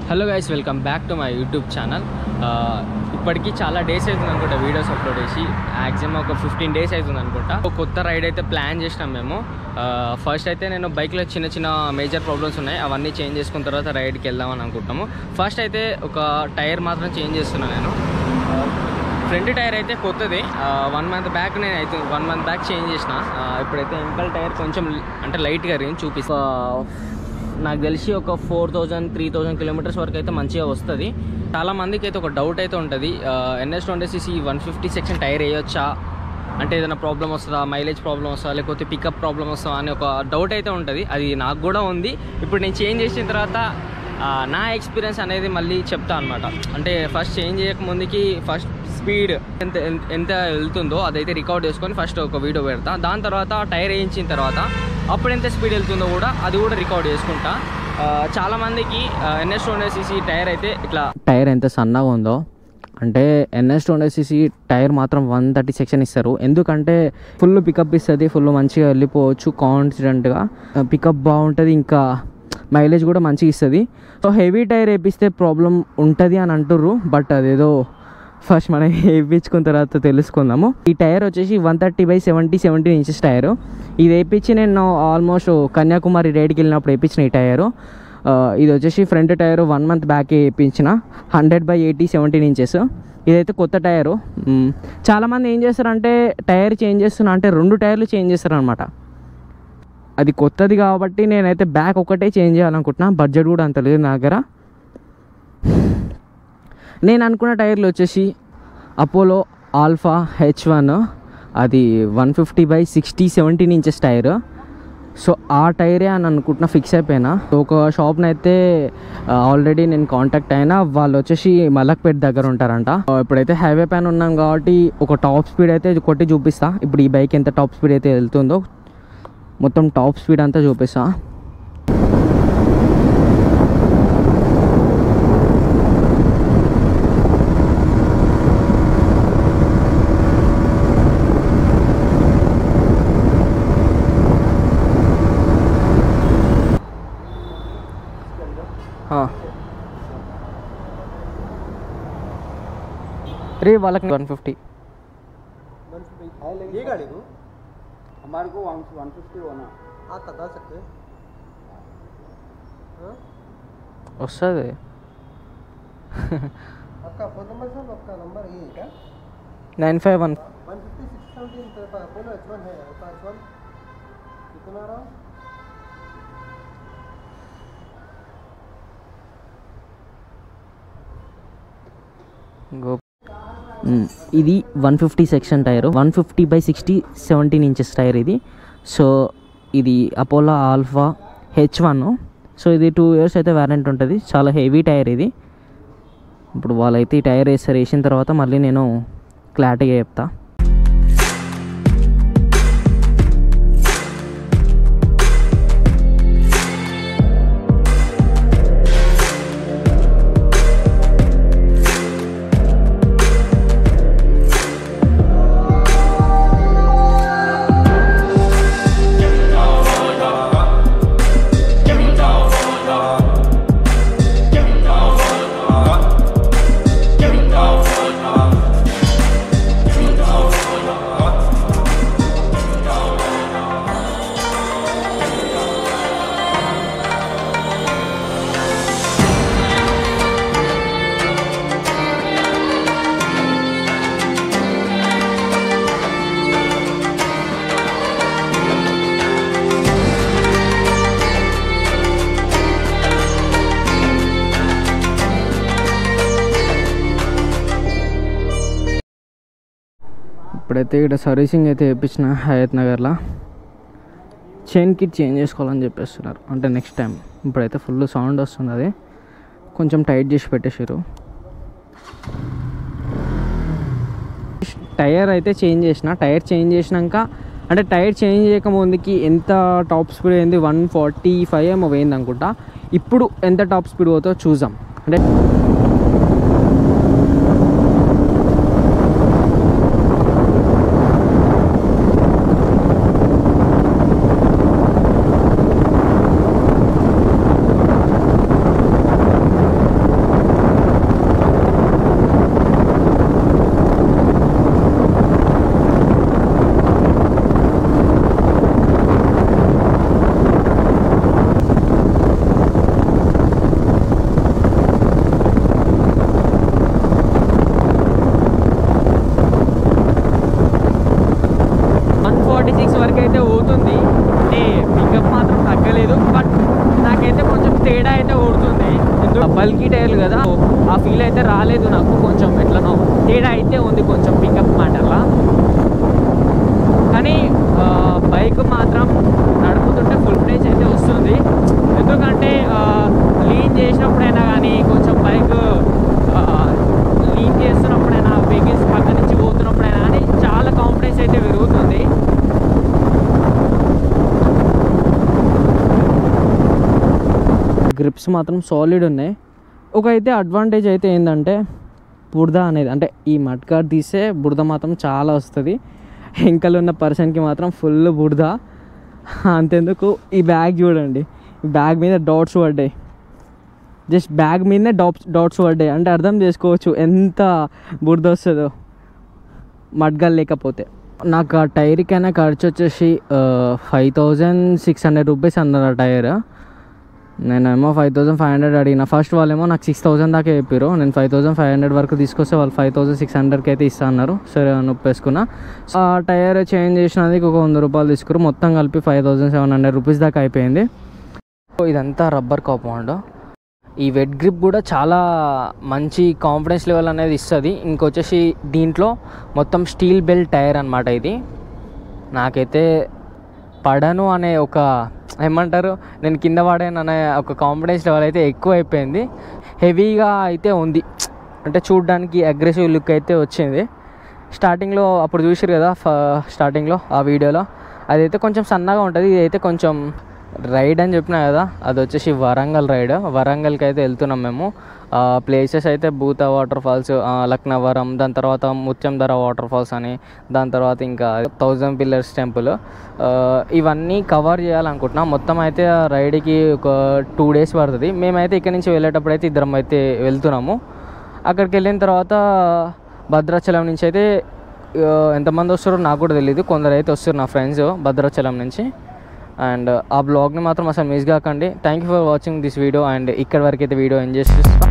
Hello guys welcome back to my YouTube channel ఇప్పటికీ చాలా days అవుతుంది అనుకుంటా వీడియోస్ అప్లోడ్ చేసి మ్యాక్సిమం ఒక ఫిఫ్టీన్ డేస్ అవుతుంది అనుకుంటా ఒక కొత్త రైడ్ అయితే ప్లాన్ చేసినాం మేము ఫస్ట్ అయితే నేను బైక్లో చిన్న చిన్న మేజర్ ప్రాబ్లమ్స్ ఉన్నాయి అవన్నీ చేంజ్ చేసుకున్న తర్వాత రైడ్కి వెళ్దామని అనుకుంటాము ఫస్ట్ అయితే ఒక టైర్ మాత్రం చేంజ్ చేస్తున్నాను నేను ఫ్రంట్ టైర్ అయితే కొత్తది వన్ మంత్ బ్యాక్ నేను అయితే వన్ మంత్ బ్యాక్ చేంజ్ చేసిన ఆ, ఇప్పుడైతే ఎంకల్ టైర్ కొంచెం అంటే లైట్గా రింగ్ చూపిస్తా నాకు తెలిసి ఒక four thousand three thousand kilometres వరకు అయితే మంచిగా వస్తుంది చాలా మందికి అయితే ఒక డౌట్ అయితే ఉంటుంది NS twenty CC one fifty section tyre వేయొచ్చా అంటే ఏదైనా ప్రాబ్లం వస్తుందా మైలేజ్ ప్రాబ్లం వస్తుందా లేకపోతే పికప్ ప్రాబ్లం వస్తుందా అని ఒక డౌట్ అయితే ఉంటుంది అది నాకు కూడా ఉంది ఇప్పుడు నేను చేంజ్ చేసిన తర్వాత ఆ, నా ఎక్స్పీరియన్స్ అనేది మళ్ళీ చెప్తా అనమాట అంటే ఫస్ట్ చేంజ్ చేయక ముందుకి ఫస్ట్ స్పీడ్ ఎంత ఎంత- ఎంత వెళ్తుందో అదైతే రికార్డ్ చేసుకొని ఫస్ట్ ఒక వీడియో పెడతా దాని తర్వాత టైర్ వేయించిన తర్వాత అప్పుడు ఎంత స్పీడ్ వెళ్తుందో కూడా అది కూడా రికార్డ్ చేసుకుంటా ఆ, చాలా మందికి NS two hundred CC tyre అయితే ఇట్లా టైర్ ఎంత సన్నగా ఉందో అంటే NS two hundred CC tyre మాత్రం వన్ థర్టీ సెక్షన్ ఇస్తారు ఎందుకంటే ఫుల్ పికప్ ఇస్తుంది ఫుల్ మంచిగా వెళ్ళిపోవచ్చు కాన్ఫిడెంట్గా పికప్ బాగుంటుంది ఇంకా మైలేజ్ కూడా మంచిగా ఇస్తుంది సో హెవీ టైర్ వేపిస్తే ప్రాబ్లం ఉంటుంది అని అంటుర్రు బట్ అదేదో ఫస్ట్ మనం వేయించుకున్న తర్వాత తెలుసుకుందాము ఈ టైర్ వచ్చేసి one thirty by seventy seventeen inches tyre ఇది వేయించి నేను ఆల్మోస్ట్ కన్యాకుమారి రైడ్కి వెళ్ళినప్పుడు వేయించిన ఈ టైరు ఆ, ఇది వచ్చేసి front tyre one month back వేయించిన hundred by eighty seventeen inches ఇదైతే కొత్త టైరు మ్, చాలామంది ఏం చేస్తారంటే టైర్ చేంజ్ చేస్తున్నా అంటే రెండు టైర్లు చేంజ్ చేస్తారనమాట అది కొత్తది కాబట్టి నేనైతే బ్యాక్ ఒకటే చేంజ్ చేయాలనుకుంటున్నా బడ్జెట్ కూడా అంత లేదు నా దగ్గర నేను అనుకున్న టైర్లు వచ్చేసి అపోలో ఆల్ఫా హెచ్ వన్ అది one fifty by sixty seventeen inches tyre so ఆ టైరే అని అనుకుంటున్నా ఫిక్స్ అయిపోయినా ఒక షాప్ని అయితే ఆల్రెడీ నేను కాంటాక్ట్ అయినా వాళ్ళు వచ్చేసి మలక్పేట్ దగ్గర ఉంటారంట ఇప్పుడైతే హైవే పైన ఉన్నాం కాబట్టి ఒక టాప్ స్పీడ్ అయితే కొట్టి చూపిస్తా ఇప్పుడు ఈ బైక్ ఎంత టాప్ స్పీడ్ అయితే వెళ్తుందో మొత్తం టాప్ స్పీడ్ అంతా చూపిస్తా हाँ रे वालक वन फिफ्टी ये गाड़ी को हमारे को वन वन फिफ्टी होना आप बता सकते हैं हाँ? वస్తుంది आपका फोन नंबर साहब आपका नंबर ये है क्या nine five one one fifty six seventeen Apollo H one है आपका एच वन कितना रहा గో ఇది one fifty section tyre one fifty by sixty seventeen inches tyre ఇది సో ఇది Apollo alpha H one so ఇది టూ ఇయర్స్ అయితే వ్యారెంట్ ఉంటుంది చాలా హెవీ టైర్ ఇది ఇప్పుడు వాళ్ళైతే ఈ టైర్ వేస్తారు వేసిన తర్వాత మళ్ళీ నేను క్లారిటీగా చెప్తా ఇప్పుడైతే ఇక్కడ సర్వీసింగ్ అయితే వేయించిన హయత్ నగర్లో చైన్ కిట్ చేంజ్ చేసుకోవాలని చెప్పేస్తున్నారు అంటే నెక్స్ట్ టైం ఇప్పుడైతే ఫుల్ సౌండ్ వస్తుంది అది కొంచెం టైట్ చేసి పెట్టేసారు టైర్ అయితే చేంజ్ చేసిన టైర్ చేంజ్ చేసినాక అంటే టైర్ చేంజ్ చేయక ముందుకి ఎంత టాప్ స్పీడ్ అయింది వన్ ఫార్టీ ఫైవ్ ఏమో పోయింది అనుకుంటా ఇప్పుడు ఎంత టాప్ స్పీడ్ పోతుందో చూద్దాం అంటే బల్కీ టైర్లు కదా ఆ ఫీల్ అయితే రాలేదు నాకు కొంచెం ఎట్లనో తేడా అయితే ఉంది కొంచెం పికప్ మాటల్లా కానీ బైక్ మాత్రం నడుపుతుంటే ఫుల్ ప్లేస్ అయితే వస్తుంది ఎందుకంటే లీన్ చేసినప్పుడైనా కానీ కొంచెం బైక్ లీన్ చేస్తున్నప్పుడైనా వెహికల్స్ పక్క నుంచి పోతున్నప్పుడైనా కానీ చాలా కాన్ఫిడెన్స్ అయితే పెరుగుతుంది గ్రిప్స్ మాత్రం సాలిడ్ ఉన్నాయి ఒక అయితే అడ్వాంటేజ్ అయితే ఏంటంటే బురద అనేది అంటే ఈ మడ్ గార్డ్ తీస్తే బురద మాత్రం చాలా వస్తుంది వెంకలు ఉన్న పర్సన్కి మాత్రం ఫుల్ బురద అంతెందుకు ఈ బ్యాగ్ చూడండి ఈ బ్యాగ్ మీద డాట్స్ పడ్డాయి జస్ట్ బ్యాగ్ మీదనే డాట్స్ డాట్స్ పడ్డాయి అంటే అర్థం చేసుకోవచ్చు ఎంత బురద వస్తుందో మడ్గాలు లేకపోతే నాకు ఆ టైర్కైనా ఖర్చు వచ్చేసి five thousand six hundred rupees అన్నారు ఆ టైర్ నేనేమో ఫైవ్ థౌసండ్ ఫైవ్ హండ్రెడ్ అడిగిన ఫస్ట్ వాళ్ళేమో నాకు సిక్స్ థౌసండ్ దాకా చెప్పారు నేను ఫైవ్ థౌసండ్ ఫైవ్ హండ్రెడ్ వరకు తీసుకొస్తే వాళ్ళు ఫైవ్ థౌసండ్ సిక్స్ హండ్రెడ్కి అయితే ఇస్తా అన్నారు సరే అని ఒప్పేసుకున్నా ఆ టైర్ చేంజ్ చేసినందుకు ఒక వంద రూపాయలు తీసుకురు మొత్తం కలిపి five thousand seven hundred rupees దాకా అయిపోయింది ఇదంతా రబ్బర్ కాంపౌండ్ ఈ వెట్ గ్రిప్ కూడా చాలా మంచి కాన్ఫిడెన్స్ లెవెల్ అనేది ఇస్తుంది ఇంకొచ్చేసి దీంట్లో మొత్తం స్టీల్ బెల్ట్ టైర్ అనమాట ఇది నాకైతే పడను అనే ఒక ఏమంటారు నేను కింద పడాను అనే ఒక కాన్ఫిడెన్స్ లెవెల్ అయితే ఎక్కువ అయిపోయింది హెవీగా అయితే ఉంది అంటే చూడడానికి అగ్రెసివ్ లుక్ అయితే వచ్చింది స్టార్టింగ్లో అప్పుడు చూసారు కదా ఫ స్టార్టింగ్లో ఆ వీడియోలో అదైతే కొంచెం సన్నగా ఉంటుంది ఇదైతే కొంచెం రైడ్ అని చెప్పినా కదా అది వచ్చేసి వరంగల్ రైడ్ వరంగల్కి అయితే వెళ్తున్నాం మేము ప్లేసెస్ అయితే భూత వాటర్ ఫాల్స్ లక్నవరం దాని తర్వాత ముత్యంధర వాటర్ ఫాల్స్ అని దాని తర్వాత ఇంకా థౌజండ్ పిల్లర్స్ టెంపుల్ ఇవన్నీ కవర్ చేయాలనుకుంటున్నాం మొత్తం అయితే ఆ రైడ్కి ఒక టూ డేస్ పడుతుంది మేమైతే ఇక్కడి నుంచి వెళ్ళేటప్పుడు అయితే ఇద్దరం అయితే వెళ్తున్నాము అక్కడికి వెళ్ళిన తర్వాత భద్రాచలం నుంచి అయితే ఆ, ఎంతమంది వస్తారో నాకు కూడా తెలియదు కొందరు అయితే వస్తారు నా ఫ్రెండ్స్ భద్రాచలం నుంచి అండ్ ఆ బ్లాగ్ని మాత్రం అసలు మిస్ కాకండి thank you for watching this video and ఇక్కడ వరకు అయితే వీడియో ఎంజాయ్ చేస్తా